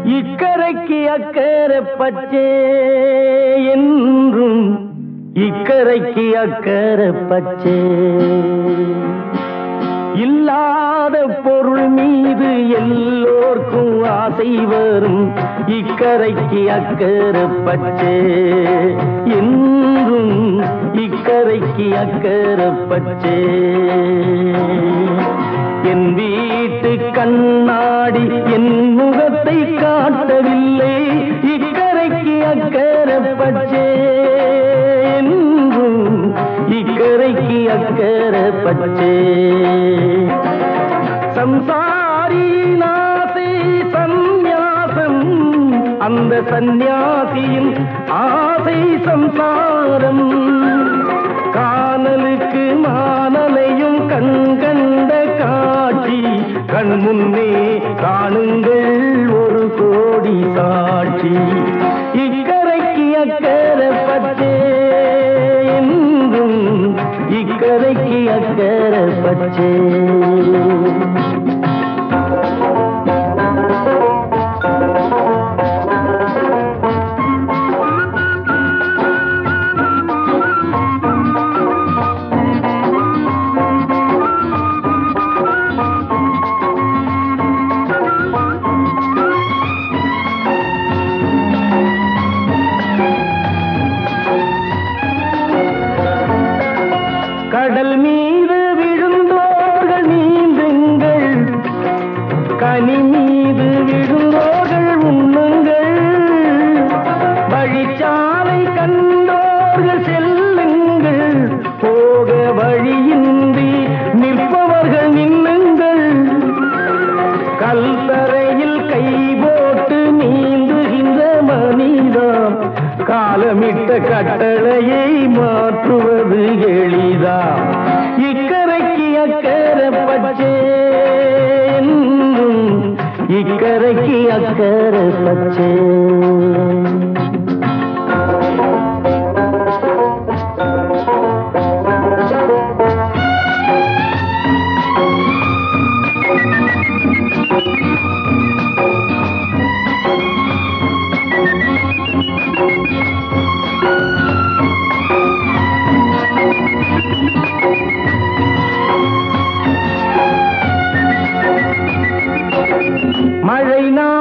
இக்கரைக்கு அக்கறை பச்சே என்றும் இக்கரைக்கு அக்கறை பச்சே இல்லாத பொருள் மீது எல்லோர்க்கும் ஆசை வரும் இக்கரைக்கு அக்கறை பச்சே என்றும் இக்கரைக்கு அக்கறை பச்சே என் வீட்டு கண்ணாடி என் முகத்தை காட்டவில்லை இக்கரைக்கு அக்கறை பச்சே என்றும் இக்கரைக்கு அக்கறை பச்சே சம்சாரி நாசை சந்நியாசம் அந்த சந்நியாசியின் ஆசை சம்சாரம் காணலுக்கு மானலையும் கண் கண்ட காட்சி கண் முன்னே காணுங்கள் ஒரு கோடி சாட்சி இக்கரைக்கு அக்கறை பச்சே என்றும் இக்கரைக்கு அக்கறை பச்சே கடல் மீது விழுந்தோர்கள் நீந்துங்கள் கனி மீது விழுந்தோர்கள் உண்ணுங்கள் வழிச்சாலை கண்டோர்கள் செல்லுங்கள் போக வழியின்றி நிற்பவர்கள் நின்னுங்கள் கல்தரையில் கை போட்டு நீந்துகின்ற மனிதாம் காலமிட்ட கட்டளையை மாற்றுவது எளிதா இக்கரைக்கு அக்கறை பச்சே என்றும் இக்கரைக்கு அக்கறை பச்சே மழை நாள்